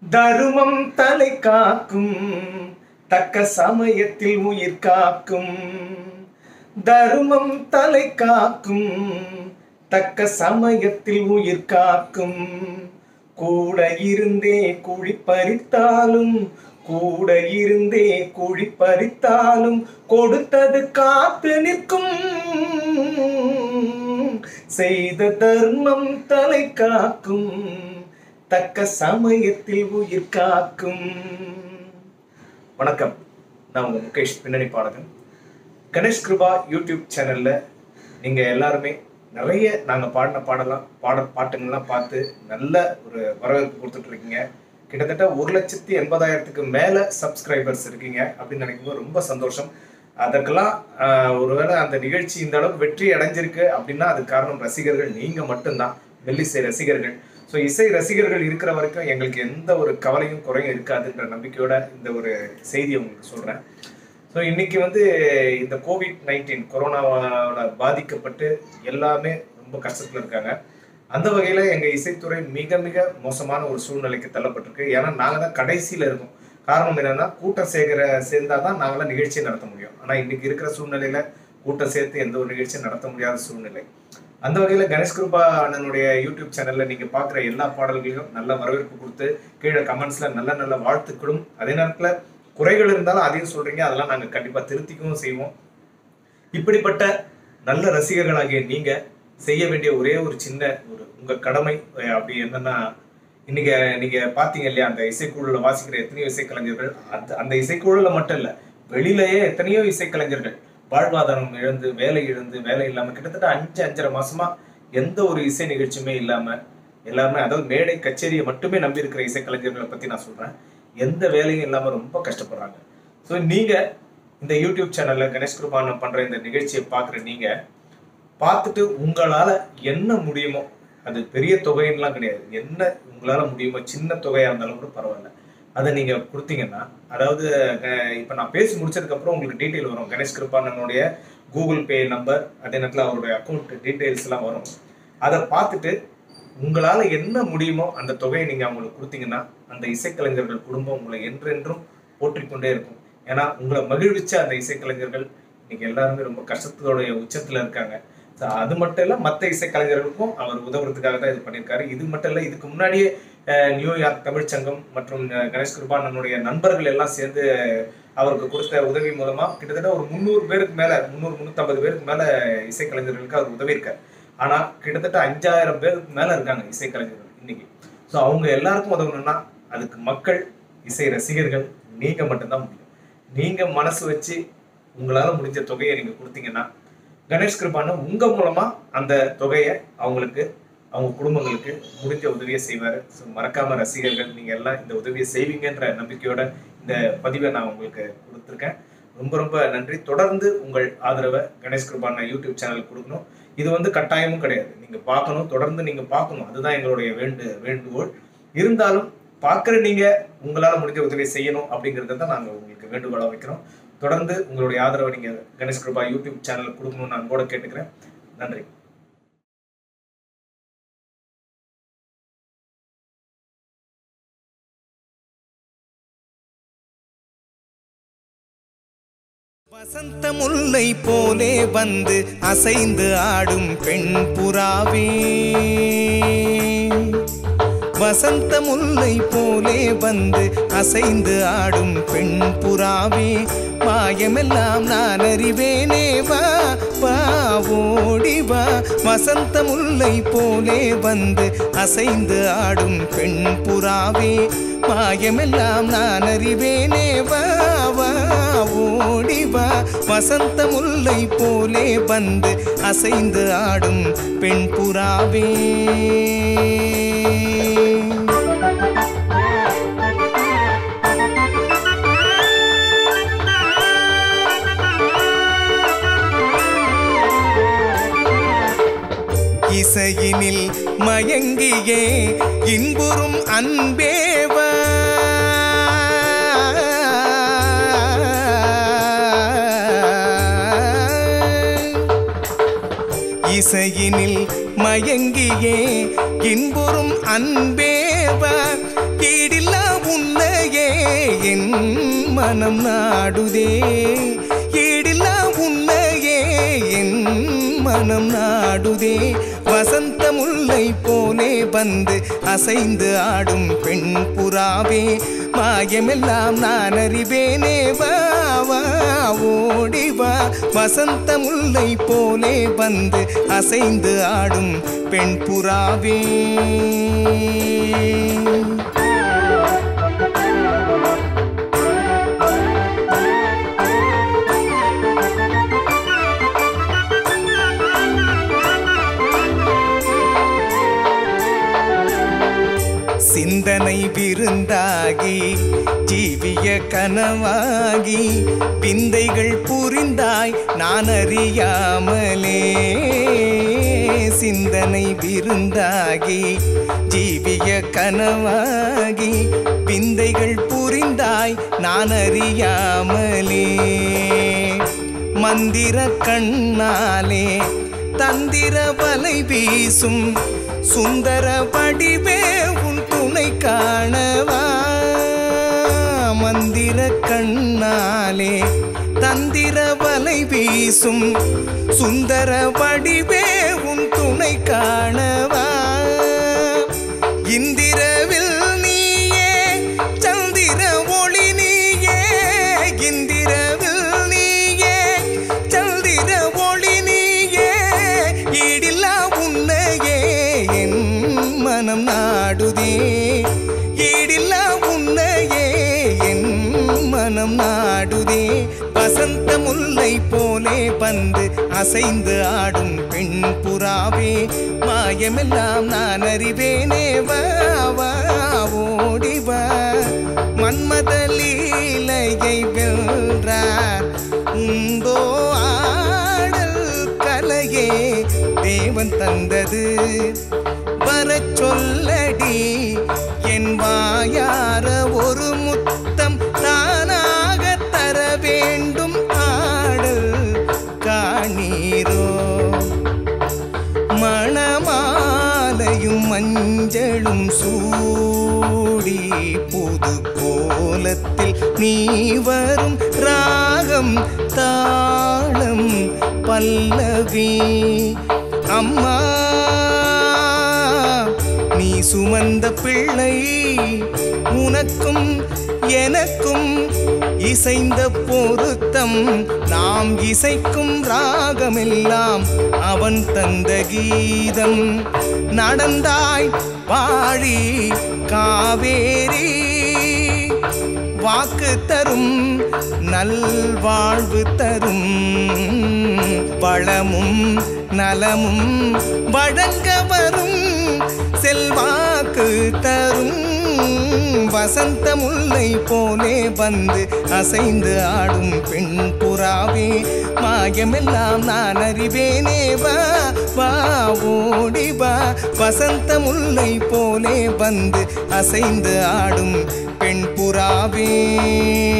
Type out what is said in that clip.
தருமம் தலை காக்கும் தக்க சமயத்தில் உயிர் காக்கும் தருமம் தலை காக்கும் தக்க சமயத்தில் உயிர் காக்கும் கூட இருந்தே குழி பறித்தாலும் கூட இருந்தே குழி பறித்தாலும் கொடுத்தது காத்து நிற்கும் செய்த தர்மம் தலை காக்கும் தக்க சமயத்தில் உயிர் காக்கும் வணக்கம் நான் உங்க முகேஷ் பின்னணி பாடகன் கணேஷ் கிருபா யூடியூப் சேனல்ல நீங்க எல்லாருமே நிறைய நாங்க பாடின பாடலாம் பாட பாட்டுங்கள்லாம் பார்த்து நல்ல ஒரு வரவேற்பு கொடுத்துட்டு இருக்கீங்க கிட்டத்தட்ட ஒரு லட்சத்தி எண்பதாயிரத்துக்கு மேல சப்ஸ்கிரைபர்ஸ் இருக்கீங்க அப்படின்னு நினைக்கும்போது ரொம்ப சந்தோஷம் அதற்கெல்லாம் ஆஹ், ஒருவேளை அந்த நிகழ்ச்சி இந்த அளவுக்கு வெற்றி அடைஞ்சிருக்கு அப்படின்னா அதுக்கு காரணம் ரசிகர்கள் நீங்க மட்டும்தான் மெல்லிசை ரசிகர்கள் ஸோ இசை ரசிகர்கள் இருக்கிற வரைக்கும் எங்களுக்கு எந்த ஒரு கவலையும் குறையும் இருக்காதுன்ற நம்பிக்கையோட இந்த ஒரு செய்தியை உங்களுக்கு சொல்றேன் ஸோ இன்னைக்கு வந்து இந்த கோவிட் நைன்டீன் கொரோனாவால பாதிக்கப்பட்டு எல்லாமே ரொம்ப கஷ்டத்துல இருக்காங்க அந்த வகையில எங்க இசைத்துறை மிக மிக மோசமான ஒரு சூழ்நிலைக்கு தள்ளப்பட்டிருக்கு ஏன்னா நாங்க தான் கடைசியில இருக்கோம் காரணம் என்னன்னா கூட்டம் சேர்க்கிற சேர்ந்தாதான் நாங்களாம் நிகழ்ச்சி நடத்த முடியும் ஆனா இன்னைக்கு இருக்கிற சூழ்நிலையில கூட்டம் சேர்த்து எந்த ஒரு நிகழ்ச்சியும் நடத்த முடியாத சூழ்நிலை அந்த வகையில கணேஷ் கிருபா அண்ணனுடைய யூடியூப் சேனல்ல நீங்க பாக்குற எல்லா பாடல்களையும் நல்ல வரவேற்பு கொடுத்து கீழே கமெண்ட்ஸ்ல நல்ல நல்ல வாழ்த்துக்களும் அதே நேரத்துல குறைகள் இருந்தாலும் அதையும் சொல்றீங்க அதெல்லாம் நாங்க கண்டிப்பா திருத்திக்கவும் செய்வோம் இப்படிப்பட்ட நல்ல ரசிகர்களாகிய நீங்க செய்ய வேண்டிய ஒரே ஒரு சின்ன ஒரு உங்க கடமை அஹ், அப்படி என்னன்னா இன்னைக்கு நீங்க பாத்தீங்க இல்லையா அந்த இசைக்குழுல வாசிக்கிற எத்தனையோ இசைக்கலைஞர்கள் அந்த அந்த இசைக்குழுல மட்டும் இல்ல வெளியிலேயே எத்தனையோ இசைக்கலைஞர்கள் வாழ்வாதாரம் இழந்து வேலை இழந்து வேலை இல்லாம கிட்டத்தட்ட அஞ்சு அஞ்சரை மாசமா எந்த ஒரு இசை நிகழ்ச்சியுமே இல்லாம எல்லாருமே அதாவது மேடை கச்சேரியை மட்டுமே நம்பி இருக்கிற இசைக்கலைஞர்களை பத்தி நான் சொல்றேன் எந்த வேலையும் இல்லாம ரொம்ப கஷ்டப்படுறாங்க ஸோ நீங்க இந்த யூடியூப் சேனல்ல கணேஷ் கிருபானம் பண்ற இந்த நிகழ்ச்சியை பாக்குற நீங்க பார்த்துட்டு உங்களால என்ன முடியுமோ அது பெரிய தொகைன்னுலாம் கிடையாது என்ன உங்களால முடியுமோ சின்ன தொகையா இருந்தாலும் கூட பரவாயில்ல அதை நீங்க கொடுத்தீங்கன்னா அதாவது அஹ், இப்ப நான் பேசி முடிச்சதுக்கு அப்புறம் உங்களுக்கு டீட்டெயில் வரும் கணேஷ் கிருபானனுடைய கூகுள் பே நம்பர் அதே நேரத்தில் அவருடைய அக்கௌண்ட் டீட்டெயில்ஸ் எல்லாம் வரும் அதை பார்த்துட்டு உங்களால என்ன முடியுமோ அந்த தொகையை நீங்க அவங்களுக்கு கொடுத்தீங்கன்னா அந்த இசைக்கலைஞர்கள் குடும்பம் உங்களை என்றென்றும் போற்றிக்கொண்டே இருக்கும் ஏன்னா உங்களை மகிழ்விச்ச அந்த இசைக்கலைஞர்கள் இன்னைக்கு எல்லாருமே ரொம்ப கஷ்டத்தோடைய உச்சத்துல இருக்காங்க So, அது மட்டும் இல்ல மற்ற இசைக்கலைஞர்களுக்கும் அவர் உதவுறதுக்காக தான் இது பண்ணியிருக்காரு இது மட்டும் இல்ல இதுக்கு முன்னாடியே அஹ், நியூயார்க் தமிழ்ச் சங்கம் மற்றும் அஹ், கணேஷ் கிருபானனுடைய நண்பர்கள் எல்லாம் சேர்ந்து அவருக்கு கொடுத்த உதவி மூலமா கிட்டத்தட்ட ஒரு முந்நூறு பேருக்கு மேல முந்நூறு முந்நூற்றம்பது பேருக்கு மேல இசைக்கலைஞர்களுக்கு அவர் உதவி இருக்காரு ஆனா கிட்டத்தட்ட அஞ்சாயிரம் பேருக்கு மேல இருக்காங்க இசைக்கலைஞர்கள் இன்னைக்கு ஸோ அவங்க எல்லாருக்கும் உதவணும்னா அதுக்கு மக்கள் இசை ரசிகர்கள் நீங்க மட்டும்தான் முடியும் நீங்க மனசு வச்சு உங்களால முடிஞ்ச தொகையை நீங்க கொடுத்தீங்கன்னா கணேஷ் கிருபானு உங்க மூலமா அந்த தொகையை அவங்களுக்கு அவங்க குடும்பங்களுக்கு முடிஞ்ச உதவியை செய்வாரு ஸோ மறக்காம ரசிகர்கள் நீங்க எல்லாம் இந்த உதவியை செய்வீங்கன்ற நம்பிக்கையோட இந்த பதிவை நான் உங்களுக்கு கொடுத்துருக்கேன் ரொம்ப ரொம்ப நன்றி தொடர்ந்து உங்கள் ஆதரவை கணேஷ் கிருபான யூடியூப் சேனலுக்கு கொடுக்கணும் இது வந்து கட்டாயமும் கிடையாது நீங்க பார்க்கணும் தொடர்ந்து நீங்க பார்க்கணும் அதுதான் எங்களுடைய வேண்டு வேண்டுகோள் இருந்தாலும் பார்க்குற நீங்க உங்களால முடிஞ்ச உதவி செய்யணும் அப்படிங்கறத தான் நாங்க உங்களுக்கு வேண்டுகோளா வைக்கிறோம் தொடர்ந்து உங்களுடைய ஆதரவை நீங்க கணேஷ் கிருபா யூடியூப் சேனலுக்கு கொடுக்கணும்னு நான் கூட கேட்டுக்கிறேன் நன்றி வசந்த முல்லை போலே வந்து அசைந்து ஆடும் பெண் புறாவே வசந்த முல்லை போலே வந்து அசைந்து ஆடும் பெண் புறாவே மாயமெல்லாம் நான் அறிவேனே வா வா ஓடி வா வசந்த முல்லை போலே வந்து அசைந்து ஆடும் பெண் புறாவே மாயமெல்லாம் நான் அறிவேனே வா வா ஓடி வா வசந்த முல்லை போலே வந்து அசைந்து ஆடும் பெண் புறாவே இசையினில் மயங்கியே இன்புறும் அன்பேவா இசையினில் மயங்கியே இன்புறும் அன்பேவா ஈடில்லா மனம் நாடுதே ஈடில்லா உன்னையே என் மனம் நாடுதே வசந்த முல்லை போலே வந்து அசைந்து ஆடும் பெண் புறாவே மாயமெல்லாம் நான் அறிவேனே வா வா ஓடி வா வசந்த முல்லை போலே வந்து அசைந்து ஆடும் பெண் புறாவே சிந்தனை விருந்தாகி ஜீவிய கனவாகி விந்தைகள் புரிந்தாய் நான் அறியாமலே சிந்தனை விருந்தாகி ஜீவிய கனவாகி விந்தைகள் புரிந்தாய் நான் அறியாமலே மந்திர கண்ணாலே தந்திர வலை வீசும் சுந்தர வடிவே உன் துணை காணவா மந்திர கண்ணாலே தந்திர வலை வீசும் சுந்தர வடிவே உன் துணை காணவா இந்திரவில் நீயே சந்திர ஒளி நீயே இந்திரவில் நீயே சந்திர ஒளி நீயே ஈடில்லா உன்னையே என் மனம் நாடுதே ஈடில்லா உன்னையே என் மனம் நாடுதே வசந்த முல்லை போலே வந்து அசைந்து ஆடும் பெண் புறாவே மாயமெல்லாம் நான் அறிவேனே வா வா ஓடி வா மன்மத லீலையை வென்றார் உண்டோ ஆடல் கலையே தேவன் தந்தது வரச் சொல்லடி என் வாயார ஒரு முத்தம் நானாக தர வேண்டும் ஆடல் காணீரோ மணமாலையும் மஞ்சளும் சூடி புது கோலத்தில் நீ வரும் ராகம் தாளம் பல்லவி அம்மா நீ சுமந்த பிள்ளை உனக்கும் எனக்கும் இசைந்த பொருத்தம் நாம் இசைக்கும் ராகமெல்லாம் அவன் தந்த கீதம் நடந்தாய் வாழி காவேரி வாக்கு தரும் நல்வாழ்வு தரும் வளமும் நலமும் வழங்க வரும் செல்வாக்கு தரும் வசந்த முல்லை போலே வந்து அசைந்து ஆடும் பெண் புறாவே மாயமெல்லாம் நான் அறிவேனே வா வா ஓடி வா வசந்த முல்லை போலே வந்து அசைந்து ஆடும் பெண் புறாவே